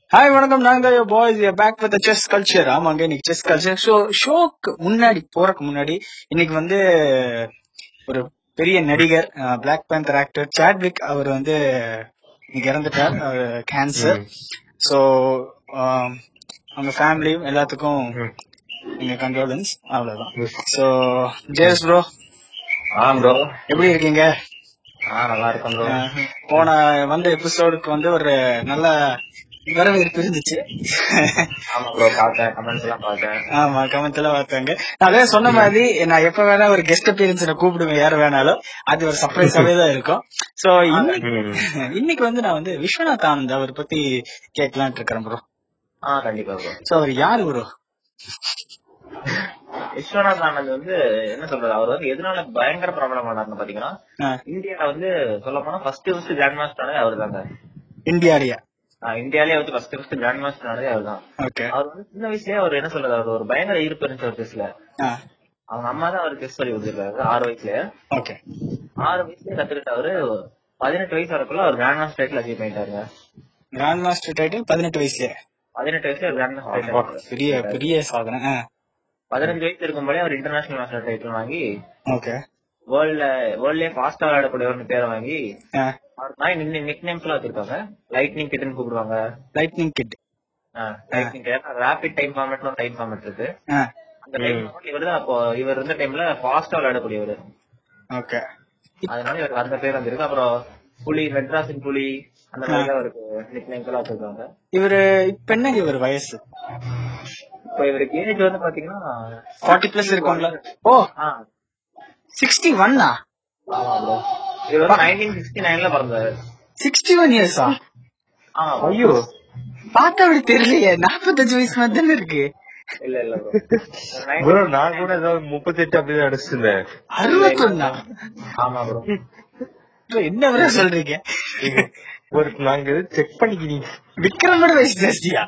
Hi வணக்கம் நாங்க boys back with chess culture ஆமாங்க இன்னைக்கு செஸ் கல்ச்சர் ஷோ ஷோக்கு முன்னாடி போறதுக்கு முன்னாடி இன்னைக்கு வந்து ஒரு பெரிய நடிகர் பிளாக் பேந்தர் ஆக்டர் சாட்விக் அவர் வந்து இன்னைக்கு இறந்துட்டார் கேன்சர் ஸோ அவங்க ஃபேமிலியும் எல்லாத்துக்கும் எங்க கண்டோலன்ஸ் அவ்வளவுதான் so JS bro ah bro எப்படி இருக்கீங்க ஆ நல்லா இருக்கேன் ப்ரோ அஹ், போன வந்த எபிசோடுக்கு வந்து ஒரு நல்ல வரவேற்பு இருந்துச்சு ஆமா ப்ரோ பார்த்தேன் கமெண்ட்ஸ் எல்லாம் பார்த்தேன் ஆமா கமெண்ட் எல்லாம் பார்த்தாங்க நான் அதே சொன்ன மாதிரி நான் எப்ப வேணா ஒரு கெஸ்ட் அப்பியரன்ஸ் கூப்பிடுவேன் யார் வேணாலும் அது ஒரு சர்ப்ரைஸாவே தான் இருக்கும் சோ இன்னைக்கு இன்னைக்கு வந்து நான் வந்து விஸ்வநாத் ஆனந்த் அவர் பத்தி கேட்கலான்ட்டு இருக்கிறேன் ப்ரோ ஆ கண்டிப்பா ப்ரோ சோ அவர் யாரு ப்ரோ விஸ்வநாத் ஆனந்த் வந்து என்ன சொல்றது அவர் வந்து எதனால பயங்கர பிரபலம் ஆனார்னு பாத்தீங்கன்னா இந்தியால வந்து சொல்ல போனா ஃபர்ஸ்ட் ஃபர்ஸ்ட் கிராண்ட் மாஸ்டர் ஆனதே அவர் தாங்க இந்தியாரியா இந்தியாலே வந்து ஃபர்ஸ்ட் ஃபர்ஸ்ட் கிராண்ட் மாஸ்டர் ஆனதே அவர் தான் ஓகே அவர் வந்து சின்ன வயசுலயே அவர் என்ன சொல்றது அவர் ஒரு பயங்கர ஈர்ப்பு இருந்துச்சு அவர் செஸ்ல அவங்க அம்மா தான் அவருக்கு செஸ் சொல்லி கொடுத்துருக்காரு ஆறு வயசுலயே ஓகே ஆறு வயசுலயே கத்துக்கிட்டு அவரு பதினெட்டு வயசு வரக்குள்ள அவர் கிராண்ட் மாஸ்டர் டைட்டில் அச்சீவ் பண்ணிட்டாருங்க கிராண்ட் மாஸ்டர் டைட்டில் பதினெட்டு வயசுல பதினெட்டு வயசுல கிராண்ட் மாஸ்டர் டைட்டில் பெரிய பெரிய சாதனை பதினஞ்சு வயசு இருக்கும்போதே அவர் இன்டர்நேஷனல் மாஸ்டர் டைட்டில் வாங்கி ஓகே வேர்ல்ட்ல வேர்ல்ட்லயே ஃபாஸ்டா விளையாடக்கூடியவர்னு பேரை வாங்கி அவருக்கு மாதிரி நிக் நேம்ஸ் எல்லாம் வச்சிருக்காங்க லைட்னிங் கிட்னு கூப்பிடுவாங்க lightning kid lightning rapid time ஃபார்மேட்னு ஒரு டைம் ஃபார்மேட் இருக்கு அந்த டைம் ஃபார்மேட் இவர் தான் அப்போ இவர் இருந்த டைம்ல ஃபாஸ்டா விளையாடக்கூடியவர் ஓகே அதனால இவருக்கு அந்த பேர் வந்திருக்கு அப்புறம் புலி மெட்ராஸின் புலி அந்த மாதிரி அவருக்கு நிக் நேம்ஸ் எல்லாம் வச்சிருக்காங்க இவரு இப்ப என்னங்க இவர் வயசு இப்போ இவருக்கு ஏஜ் வந்து பாத்தீங்கன்னா ஃபார்ட்டி பிளஸ் இருக்குங்களா ஓ ஆ, சிக்ஸ்டி ஒன்னா ஆமா bro. இவர் வந்து நைன்டீன் சிக்ஸ்டி நைன்ல பிறந்தாரு சிக்ஸ்டி ஒன் இயர்ஸா ஆ ஐயோ பார்த்தா அப்படி தெரியலையே நாற்பத்தஞ்சு வயசு மாதிரி தானே இருக்கு இல்ல இல்ல bro. ப்ரோ நான் கூட ஏதோ முப்பத்தெட்டு அப்படிதான் அடிச்சிருந்தேன் அறுபத்தொன்னா ஆமா ப்ரோ bro, என்ன bro சொல்றீங்க ஒரு நாங்க செக் பண்ணிக்கிறீங்க விக்ரமோட வயசு ஜாஸ்தியா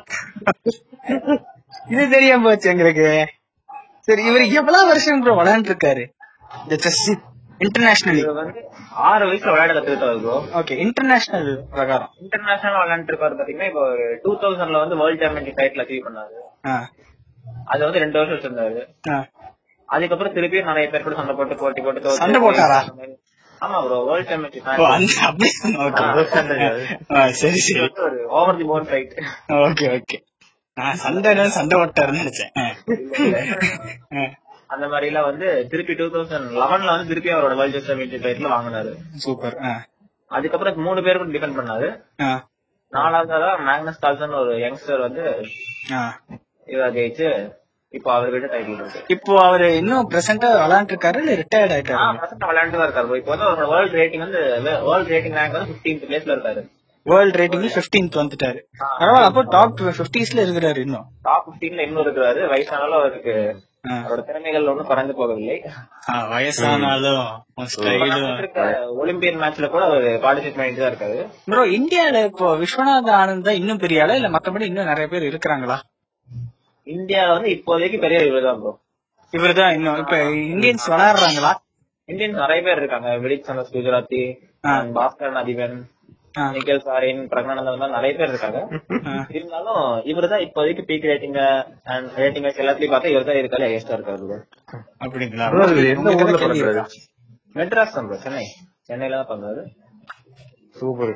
இது தெரியாம போச்சு எங்களுக்கு சரி இவர் எவ்வளவு வருஷம் ப்ரோ விளையாண்டு இருக்காரு இந்த செஸ் இன்டர்நேஷனலி இவர் வந்து ஆறு வயசுல விளையாட கத்துக்கிட்டாரு ப்ரோ ஓகே இன்டர்நேஷனல் பிரகாரம் இன்டர்நேஷனல் விளையாண்டு இருக்காரு பாத்தீங்கன்னா இப்போ டூ தௌசண்ட்ல வந்து வேர்ல்ட் சாம்பியன்ஷிப் டைட்டில் அச்சீவ் பண்ணாரு ஆ, அது வந்து ரெண்டு வருஷம் வச்சிருந்தாரு ஆ. அதுக்கப்புறம் திருப்பியும் நிறைய பேர் கூட சண்டை போட்டு போட்டி போட்டு தோத்து- சண்டை போட்டாரா? ஆமா ப்ரோ வேர்ல்ட் ஓ, சாம்பியன்ஷிப் அந்த அப்படி ஓகே ஆ, சரி சரி ஒரு over the board fight okay okay நான் சண்டை சண்டை ஓட்டாருன்னு நினைச்சேன் ஆ. ஆ, அந்த மாதிரி எல்லாம் வந்து திருப்பி டூ தௌசண்ட் லெவன்ல வந்து திருப்பி அவரோட வேர்ல்ட் சாம்பியன்ஷிப் டைட்டில் வாங்கினாரு சூப்பர் ஆ, அதுக்கப்புறம் மூணு பேர் கூட டிஃபெண்ட் பண்ணாரு ஆ, நாலாவதா மேக்னஸ் கால்சன் ஒரு யங்ஸ்டர் வந்து ஆ. இவர் ஜெயிச்சு இப்போ அவர்கிட்ட டைட்டில் இருக்கு இப்போ அவரு இன்னும் பிரசண்டா விளையாண்டு இருக்காரு இல்ல ரிட்டையர்ட் ஆயிட்டாரு பிரசன்ட் விளையாண்டு தான் இருக்காரு இப்போ வந்து அவரோட வேர்ல்ட் ரேட்டிங் வந்து வேர்ல்ட் ரேட்டிங் ரேங்க் வந்து 15th பிளேஸ்ல இருக்காரு வேர்ல்ட் ரேட்டிங் 15th வந்துட்டாரு பரவாயில்ல அப்போ டாப் பிப்டிஸ்ல இருக்கிறாரு இன்னும் டாப் 15ல இன்னும் இருக்கிறாரு வயசானாலும் அவருக்கு ஆ. அவரோட திறமைகள் ஒன்றும் குறைஞ்சு போகவில்லை ஆ, வயசானாலும் ஸ்டைலும் ஒலிம்பியன் மேட்ச்ல கூட அவர் பார்ட்டிசிபேட் பண்ணிட்டு தான் இருக்காரு ப்ரோ இந்தியால இப்போ விஸ்வநாத் ஆனந்த் தான் இன்னும் பெரிய ஆளா இல்ல மத்தபடி இன்னும் நிறைய பேர் இருக்கிறாங்களா இந்தியால வந்து இப்போதைக்கு பெரிய இவர் தான் ப்ரோ இவர்தான் இன்னும் இப்ப இந்தியன்ஸ் விளையாடுறாங்களா இந்தியன்ஸ் நிறைய பேர் இருக்காங்க விடித் சந்தோஷ் குஜராத்தி ஆ. பாஸ்கர் அதிபன் ஆ, நிக்கல் சாரின் பிரக்னானந்தன் மாதிரி நிறைய பேர் இருக்காங்க ஆ. இருந்தாலும் இவர் தான் இப்போதைக்கு பீக் ரேட்டிங் அண்ட் ரேட்டிங் எல்லாத்தையும் பார்த்தா இவர் தான் இருக்காரு ஹையஸ்டா இருக்காரு bro. அப்படிங்களா Bro, இது எந்த உங்களுக்கு ஊர்ல எதாவது கேள்வி பிறந்தாரு? இருக்கா? மெட்ராஸ் தான் bro, சென்னை சென்னையில தான் பண்றாரு சூப்பர்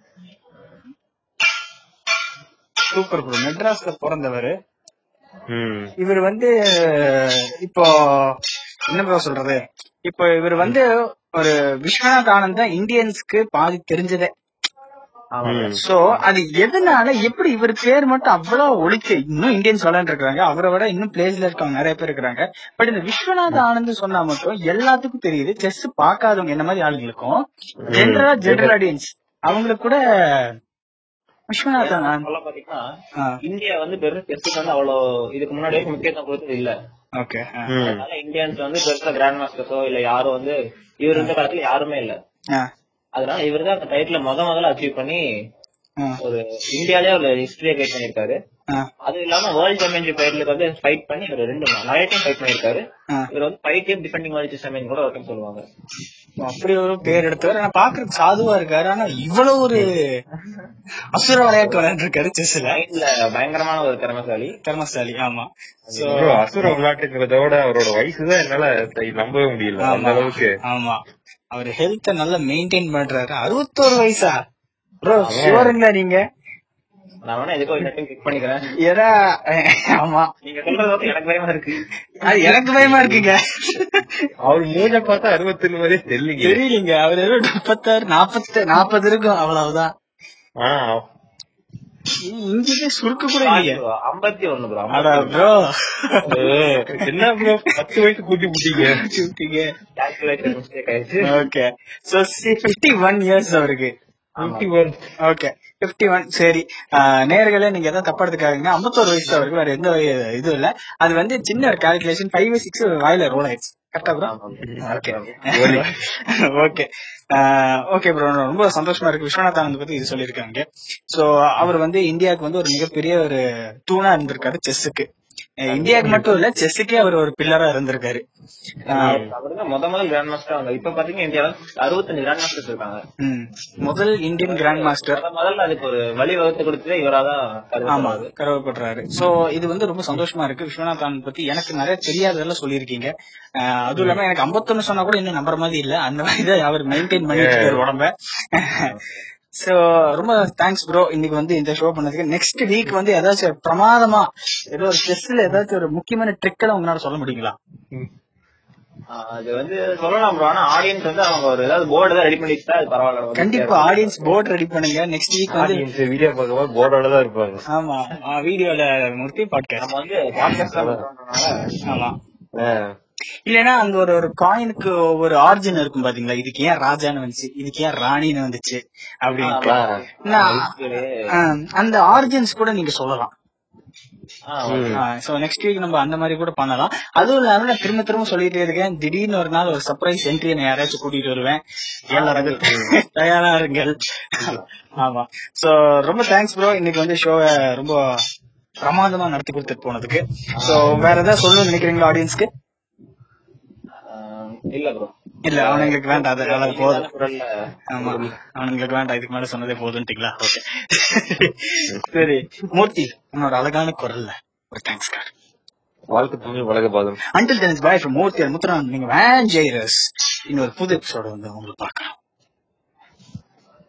சூப்பர் ப்ரோ மெட்ராஸ்ல பிறந்தவர் ம் இவர் வந்து இப்போ என்ன ப்ரோ சொல்றது இப்போ இவர் வந்து ஒரு விஸ்வநாத் ஆனந்த் தான் இந்தியன்ஸ்க்கு பாதி தெரிஞ்சதே ஆமா bro. சோ அது எதனால எப்படி இவர் பேர் மட்டும் அவ்வளவு ஒழிச்சு இன்னும் இந்தியன்ஸ் விளையாண்டு இருக்காங்க அவரை விட இன்னும் பிளேஸ்ல இருக்கவங்க நிறைய பேர் இருக்காங்க பட் இந்த விஸ்வநாத் ஆனந்த் சொன்னா மட்டும் எல்லாத்துக்கும் தெரியுது செஸ் பார்க்காதவங்க என்ன மாதிரி ஆளுங்களுக்கும் ஜெனரலா ஜெனரல் ஆடியன்ஸ் அவங்களுக்கு கூட விஸ்வநாத் ஆனந்த் சொல்ல பாத்தீங்கன்னா இந்தியா வந்து பெருசா செஸ்க்கு வந்து அவ்வளவு இதுக்கு முன்னாடி வரைக்கும் முக்கியத்துவம் கொடுத்தது இல்ல ஓகே ம் அதனால இந்தியன்ஸ் வந்து பெருசா கிராண்ட் மாஸ்டர்ஸோ இல்ல யாரும் வந்து இவர் இருந்த காலத்துல யாருமே இல்ல அதனால இவர் தான் அந்த டைட்டில முத முதல்ல அச்சீவ் பண்ணி ஒரு இந்தியாலே ஒரு ஹிஸ்டரியை கிரியேட் பண்ணிருக்காரு அது இல்லாம வேர்ல்ட் சாம்பியன்ஷிப் டைட்டிலுக்கு வந்து ஃபைட் பண்ணி இவர் ரெண்டு நிறைய டைம் ஃபைட் பண்ணிருக்காரு இவர் வந்து five time defending world champion கூட ஒருத்தன் சொல்லுவாங்க அப்படி ஒரு பேர் எடுத்தவர் ஆனா பாக்குறதுக்கு சாதுவா இருக்காரு ஆனா இவ்வளவு ஒரு அசுர விளையாட்டு விளையாண்டு இருக்காரு செஸ்ல பயங்கரமான ஒரு திறமசாலி திறமசாலி ஆமா அசுர விளையாட்டுங்கிறத விட அவரோட வயசுதான் என்னால நம்பவே முடியல அந்த அளவுக்கு ஆமா அவர் ஹெல்த்த நல்லா மெயின்டைன் பண்றாரு அறுபத்தோரு வயசா ப்ரோ ஷுவருங்களா நீங்க நான் வேணா எதுக்கோ கிளிக் பண்ணிக்கிறேன் ஏதா ஆமா நீங்க சொல்றது எனக்கு பயமா இருக்கு அது எனக்கு பயமா இருக்குங்க அவர் மூஞ்ச பார்த்தா அறுபத்தி மாதிரியே தெரியலீங்க தெரியலீங்க அவர் ஏதோ முப்பத்தாறு நாப்பத்து நாற்பது இருக்கும் அவ்வளவுதான் இங்கே சுருக்கு கூட இல்லையா ஐம்பத்தி ஒண்ணு ப்ரோ ப்ரோ என்ன ப்ரோ பத்து வயசு கூட்டி முட்டீங்க கூட்டிங்க கால்குலேஷன் மிஸ்டேக் ஆயிடுச்சு okay so fifty one years அவருக்கு ஓகே பிப்டி ஒன் சரி நேர்களே நீங்க எதாவது தப்பா எடுத்துக்காதீங்க ஐம்பத்தோரு வயசு அவருக்கு வேற எந்த இதுவும் இல்ல அது வந்து சின்ன ஒரு கால்குலேஷன் ஃபைவ் சிக்ஸ் வாயில ரோல் ஆயிடுச்சு கரெக்டா bro okay okay okay bro ரொம்ப சந்தோஷமா இருக்கு விஸ்வநாத் ஆனந்த் பத்தி இது சொல்லியிருக்காங்க சோ அவர் வந்து இந்தியாவுக்கு வந்து ஒரு மிகப்பெரிய ஒரு தூணா இருந்திருக்காரு செஸ்ஸுக்கு இந்தியாவுக்கு மட்டும் இல்ல செஸ்ஸுக்கே அவர் ஒரு பில்லரா இருந்திருக்காரு முத முதல் கிராண்ட் மாஸ்டர் இப்ப பாத்தீங்கன்னா இந்தியால அறுபத்தஞ்சு கிராண்ட் மாஸ்டர்ஸ் இருக்காங்க முதல் இந்தியன் கிராண்ட் மாஸ்டர் முதல்ல அதுக்கு ஒரு வழி வகுத்து கொடுத்ததே இவராதான் ஆமா கருவப்படுறாரு சோ இது வந்து ரொம்ப சந்தோஷமா இருக்கு விஸ்வநாத் ஆனந்த் பத்தி எனக்கு நிறைய தெரியாததெல்லாம் சொல்லியிருக்கீங்க அதுவும் இல்லாம எனக்கு ஐம்பத்தொன்னு சொன்னா கூட இன்னும் நம்புற மாதிரி இல்ல அந்த மாதிரி அவர் மெயின்டைன் பண்ணிட்டு இருக்காரு உடம்ப சோ ரொம்ப தேங்க்ஸ் ப்ரோ இன்னைக்கு வந்து இந்த ஷோ பண்ணதுக்கு நெக்ஸ்ட் வீக் வந்து ஏதாச்சும் பிரமாதமா ஏதோ ஒரு செஸ்ல ஏதாச்சும் ஒரு முக்கியமான ட்ரிக் எல்லாம் உங்களால சொல்ல முடியுங்களா அது வந்து சொல்லலாம் ப்ரோ ஆனா ஆடியன்ஸ் வந்து அவங்க ஒரு ஏதாவது போர்டு தான் ரெடி பண்ணி வச்சா அது பரவாயில்ல கண்டிப்பா ஆடியன்ஸ் போர்டு ரெடி பண்ணுங்க நெக்ஸ்ட் வீக் வந்து வீடியோ பார்க்கும்போது போர்டோட தான் இருப்பாங்க ஆமா வீடியோல மூர்த்தி பாட்காஸ்ட் நம்ம வந்து பாட்காஸ்ட் ஆமா இல்லனா அங்க ஒரு ஒரு காயினுக்கு ஒரு ஆரிஜின் இருக்கும் பாத்தீங்களா இதுக்கு ஏன் ராஜான்னு வந்துச்சு இதுக்கு ஏன் ராணின்னு வந்துச்சு அப்படின்னு அந்த ஆரிஜின்ஸ் கூட நீங்க சொல்லலாம் சோ நெக்ஸ்ட் வீக் நம்ம அந்த மாதிரி கூட பண்ணலாம் அதுவும் இல்லாம நான் திரும்ப திரும்ப சொல்லிட்டே இருக்கேன் திடீர்னு ஒரு நாள் ஒரு சர்ப்ரைஸ் என்ட்ரி நான் யாராச்சும் கூட்டிட்டு வருவேன் எல்லாரும் தயாரா இருங்கள் ஆமா சோ ரொம்ப தேங்க்ஸ் ப்ரோ இன்னைக்கு வந்து ஷோவை ரொம்ப பிரமாதமா நடத்தி கொடுத்துட்டு போனதுக்கு சோ வேற ஏதாவது சொல்லணும்னு நினைக்கிறீங்களா ஆடியன்ஸ்க்கு இல்ல ப்ரோ இல்ல அவனுங்களுக்கு வேண்டாம் அது அது போதும் ஆமா அவனுங்களுக்கு வேண்டாம் இதுக்கு மேல சொன்னதே போதுன்ட்டீங்களா ஓகே சரி மூர்த்தி உன்னோட அழகான குரல்ல ஒரு தேங்க்ஸ் கார் வாழ்க்கை தமிழ் வழக்க பாதம் அண்டில் டென்ஸ் பாய் ஃப்ரம் மூர்த்தி முத்துரான் நீங்க வேன் ஜெயரஸ் இன்னொரு புது எபிசோட வந்து உங்களுக்கு பார்க்கலாம்